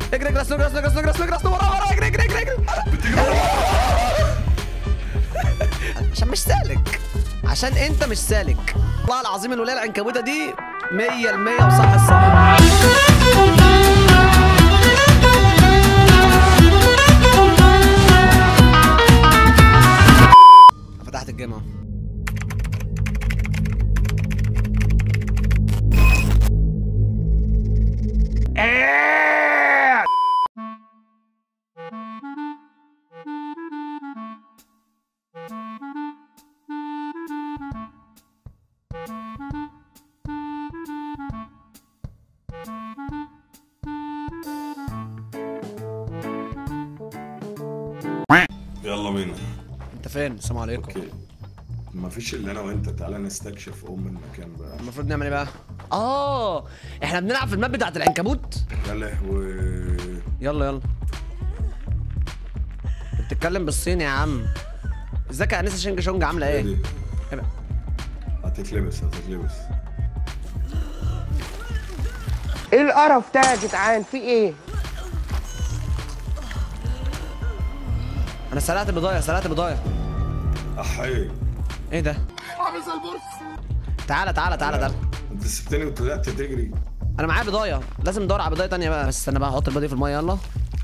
اجري اجري اسنو اجري اسنو اجري اسنو اجري اسنو ورا ورا اجري اجري اجري اجري عشان مش سالك عشان انت مش سالك والله العظيم الولايه العنكبوته دي 100% وصح الصح فتحت الجيم اهو يلا بينا انت فين السلام عليكم اوكي ما فيش الا انا وانت تعالى نستكشف ام المكان بقى المفروض نعمل ايه بقى اه احنا بنلعب في الماب بتاعت العنكبوت يا لهوي يلا يلا بتتكلم بالصيني يا عم ازيك يا انسه شنج شونج عامله ايه ايه دي إيه بقى؟ هتتلبس هتتلبس ايه القرف ده يا جدعان في ايه انا سرقت بضايع سرقت بضايع احي ايه ده تعالى تعالى تعالى تعالى انت سبتني وطلعت تجري انا معايا بضايع لازم ندور على بضايع تانية بقى بس استنى بقى احط البضايع في الميه يلا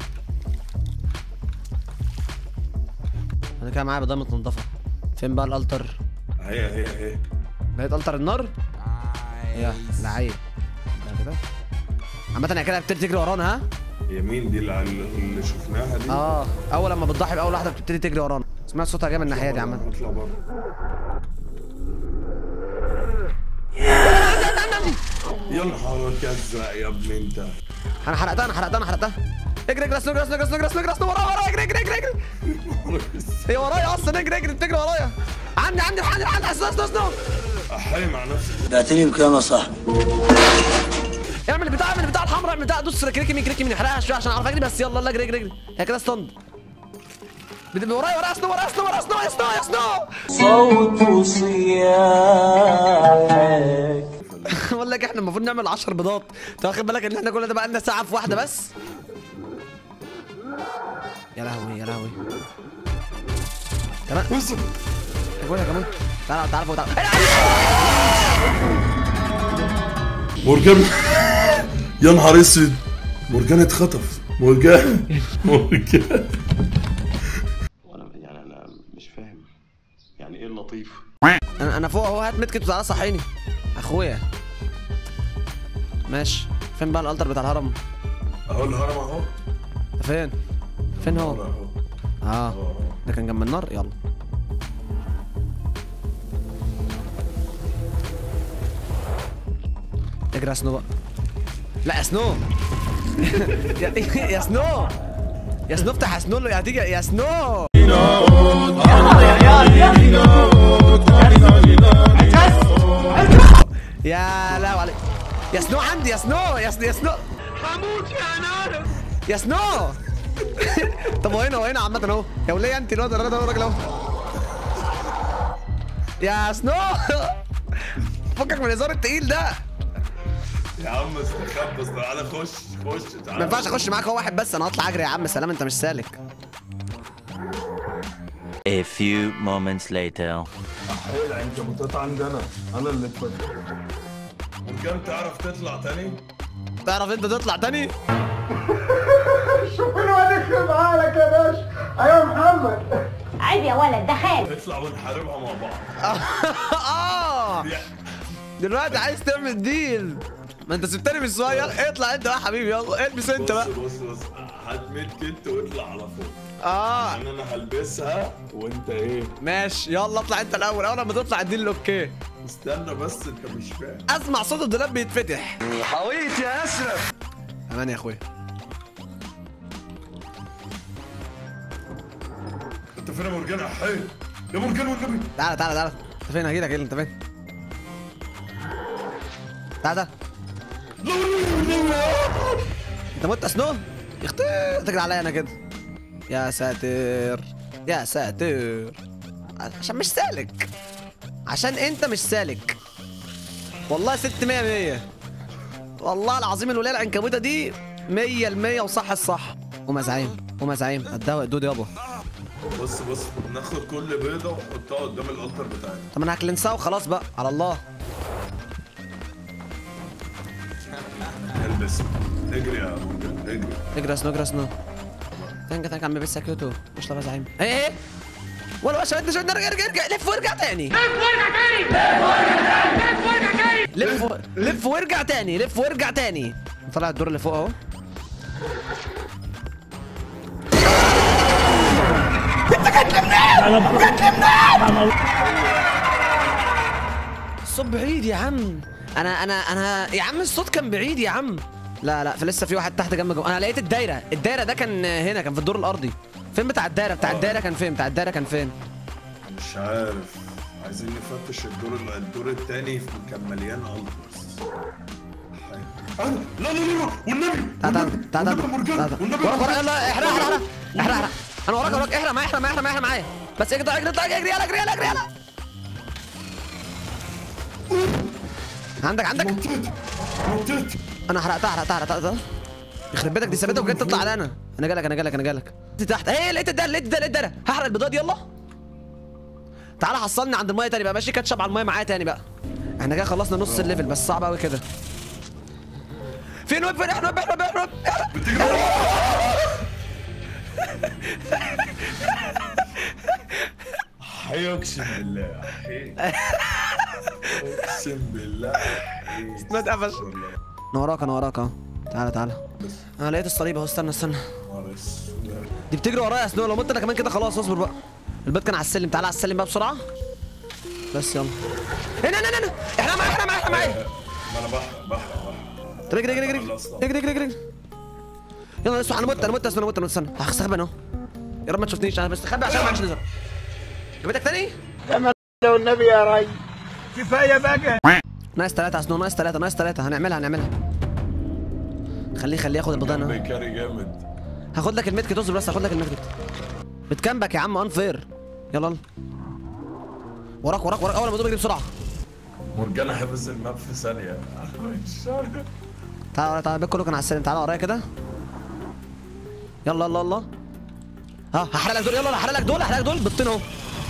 انا كده معايا بضايع متنضفه فين بقى الالتر اهي اهي اهي لقيت التر النار يا لعيب ده كده عامة هي كده بتبتدي تجري ورانا ها؟ يمين دي اللي, اللي شفناها دي اه اول لما بتضحي باول واحده بتبتدي تجري ورانا سمعت صوتها جاي من الناحيه دي عامة اطلع بره يا نهار ازرق يا ابني انت انا حرقتها انا حرقتها انا حرقتها اجري اجري اسنو اجري اسنو اجري اسنو اجري اسنو اجري اسنو ورا ورا اجري اجري اجري اجري هي ورايا اصلا اجري اجري بتجري ورايا عندي عندي الحل الحل اسنو اسنو اسنو احي مع نفسك بعتني بكام يا صاحبي اعمل البتاع اعمل البتاع الحمراء اعمل البتاع دوس كريك يمين كريك يمين احرقها شويه عشان اعرف اجري بس يلا يلا اجري اجري اجري هي كده ستاند بت- ورايا ورايا اسنو ورايا اسنو ورايا اسنو يا اسنو يا اسنو صوت صياحك بقول لك احنا المفروض نعمل 10 بيضات انت واخد بالك ان احنا كل ده بقى لنا ساعه في واحده بس يا لهوي يا لهوي كمان بص كمان كمان تعالى تعالى فوق تعالى مورجان يا نهار اسود مورجان اتخطف مورجان مورجان وانا يعني انا مش فاهم يعني ايه اللطيف انا انا فوق اهو هات متكت وتعالى صحيني اخويا ماشي فين بقى الالتر بتاع الهرم اهو الهرم اهو ده فين فين هو اهو اه ده كان جنب النار يلا اجري يا سنو بقى لا يا سنو يا يا سنو يا سنو افتح يا سنو يا هتيجي يا سنو يا لا عليك يا سنو عندي يا سنو يا سنو يا سنو هموت يا نار يا سنو طب هو هنا هو هنا عامة اهو يا وليه انت الواد الراجل اهو الراجل اهو يا سنو فكك من الهزار التقيل ده يا عم استخبى بس تعالى خش خش تعالى ما ينفعش اخش معاك هو واحد بس انا هطلع اجري يا عم سلام انت مش سالك A few moments later. احي العنكبوتات عندنا انا اللي اتفتح مورجان تعرف تطلع تاني تعرف انت تطلع تاني عيب يا ولد ده خالد اطلع ونحاربها مع بعض اه دلوقتي عايز تعمل ديل ما انت سبتني من شويه اطلع انت بقى يا حبيبي يلا البس انت بص بقى بص بص هتمد كنت واطلع على فوق اه يعني انا هلبسها وانت ايه ماشي يلا اطلع انت الاول اول ما تطلع الديل اوكي استنى بس انت مش فاهم اسمع صوت الدولاب بيتفتح حويت يا اشرف امان يا اخويا انت فين يا مورجان احي يا مورجان والنبي تعالى تعالى تعالى انت فين هجيلك هجيلك انت فين تعالى تعالى انت مت سنو يختي تجري عليا انا كده يا ساتر يا ساتر عشان مش سالك عشان انت مش سالك والله ست مية مية والله العظيم الولاية العنكبوتة دي مية المية وصح الصح قوم يا زعيم قوم يا زعيم هتدوق دود يابا بص بص ناخد كل بيضه ونحطها قدام الالتر بتاعتنا طب انا هكلنسها وخلاص بقى على الله البس اجري يا مرجان اجري اجري يا سنو اجري يا سنو ثانك ثانك عم بس كيوتو مش يا زعيم ايه ايه ولا باشا انت شد ارجع ارجع ارجع لف وارجع تاني لف وارجع تاني لف وارجع تاني لف وارجع تاني لف لف وارجع تاني لف وارجع تاني طلع الدور اللي فوق اهو الصوت بعيد يا عم انا انا انا يا عم الصوت كان بعيد يا عم لا لا فلسه في واحد تحت جنب جو. انا لقيت الدايره الدايره ده كان هنا كان في الدور الارضي فين بتاع الدايره بتاع الدايره كان فين بتاع الدايره كان فين مش عارف عايزين نفتش الدور الدور التاني كان مليان الترز لا لا لا لا والنبي تعال تعال تعال والنبي تعال يا مرجان تعال والنبي وراك وراك يلا احرق احرق احرق احرق احرق انا وراك وراك احرق معايا احرق معايا احرق معايا احرق معايا بس اجري اجري اجري اجري يلا اجري يلا اجري يلا عندك عندك نطيت نطيت انا حرقتها حرقتها حرقتها يخرب بيتك دي ثابته وجاي تطلع على انا انا جالك انا جالك انا جالك دي تحت ايه لقيت الدار لقيت الدار لقيت الدار هحرق البيضات دي يلا تعالى حصلني عند المايه تاني بقى ماشي كاتشب على المايه معايا تاني بقى احنا كده خلصنا نص الليفل بس صعب قوي كده فين وين فين احنا احنا احنا احنا حي اقسم بالله حي اقسم بالله حي ما اتقفش انا وراك انا وراك اهو تعالى تعالى انا لقيت الصليب اهو استنى استنى نهار اسود. دي بتجري ورايا يا سنو لو مت انا كمان كده خلاص اصبر بقى البيت كان على السلم تعالى على السلم بقى بسرعه بس يلا هنا هنا هنا احنا معايا احنا معايا احنا معايا ما انا بحرق بحرق بحرق طب اجري اجري اجري اجري اجري اجري يلا اسمع انا مت انا مت انا مت انا مت استنى هستخبى انا اهو يا رب ما تشوفنيش انا بستخبى عشان ما عادش نزل جبتك تاني لو النبي يا ري نايس ثلاثة سنو نايس ثلاثة نايس ثلاثة هنعملها هنعملها خليه خليه ياخد البضانة بيكاري جامد هاخد لك الميدكت اصبر بس هاخد لك الميدكت بتكمبك يا عم انفير يلا يلا وراك وراك وراك اول ما اجري بسرعه مرجان حفظ الماب في ثانية مش عارف. تعالى تعالى البيت كله كان على السلم تعالى ورايا كده يلا يلا يلا ها هحرق لك دول يلا هحرق لك دول هحرق لك دول بيضتين اهو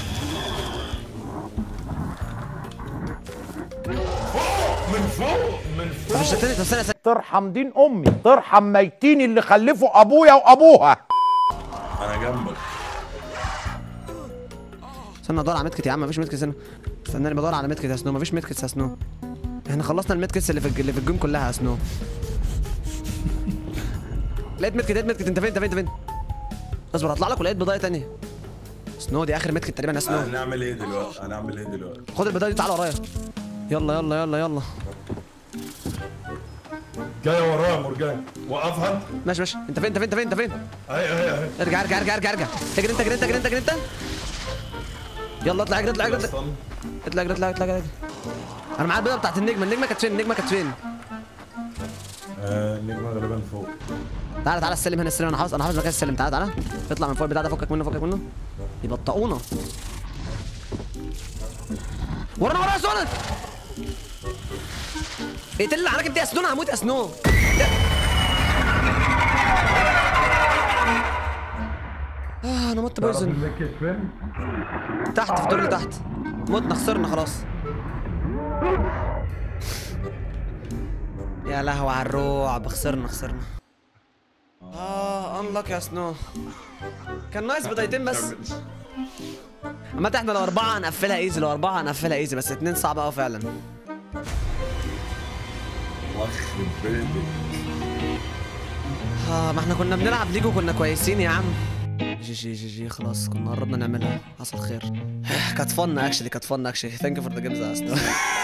من فوق من طب فوق مش استنى استنى استنى ترحم دين امي ترحم ميتين اللي خلفوا ابويا وابوها انا جنبك استنى ادور على ميدكت يا عم مفيش ميدكت استنى استناني بدور على ميدكت يا سنو مفيش ميدكت يا سنو احنا خلصنا الميدكتس اللي في الج- اللي في الجيم كلها يا سنو لقيت ميدكت لقيت ميدكت انت فين انت فين انت فين اصبر هطلع لك ولقيت بضايع تانية سنو دي اخر ميدكت تقريبا يا سنو هنعمل ايه دلوقتي هنعمل ايه دلوقتي خد البضايع دي تعالى ورايا يلا يلا يلا يلا جاي ورايا مرجان وقفها انت ماشي ماشي انت فين انت فين انت فين انت فين اهي اهي اهي ارجع ارجع ارجع ارجع ارجع اجري انت اجري انت اجري انت اجري انت يلا اطلع اجري اطلع اجري اطلع استنى. اطلع اجري اطلع اطلع اجري انا معايا البيضه بتاعت النجمه النجمه كانت فين النجمه كانت فين آه، النجمة غالبا فوق تعالى تعالى السلم هنا السلم انا حافظ انا حافظ مكان السلم تعالى تعالى اطلع من فوق البتاع ده فكك منه فكك منه يبطئونا ورانا ورانا يا سنون اقتل اللي عليك انت يا سنون هموت يا سنون اه انا مت بويزن تحت في الدور اللي تحت متنا خسرنا خلاص يا لهوي على الرعب خسرنا خسرنا اه انلك يا سنو كان نايس بدايتين بس عامة احنا لو أربعة هنقفلها ايزي لو أربعة هنقفلها ايزي بس اتنين صعب أوي فعلا الله يخرب بيتك اه ما احنا كنا بنلعب ليج وكنا كويسين يا عم جي جي جي جي خلاص كنا قربنا نعملها حصل خير كانت فن اكشلي كانت فن اكشلي ثانك يو فور ذا جيمز يا سنو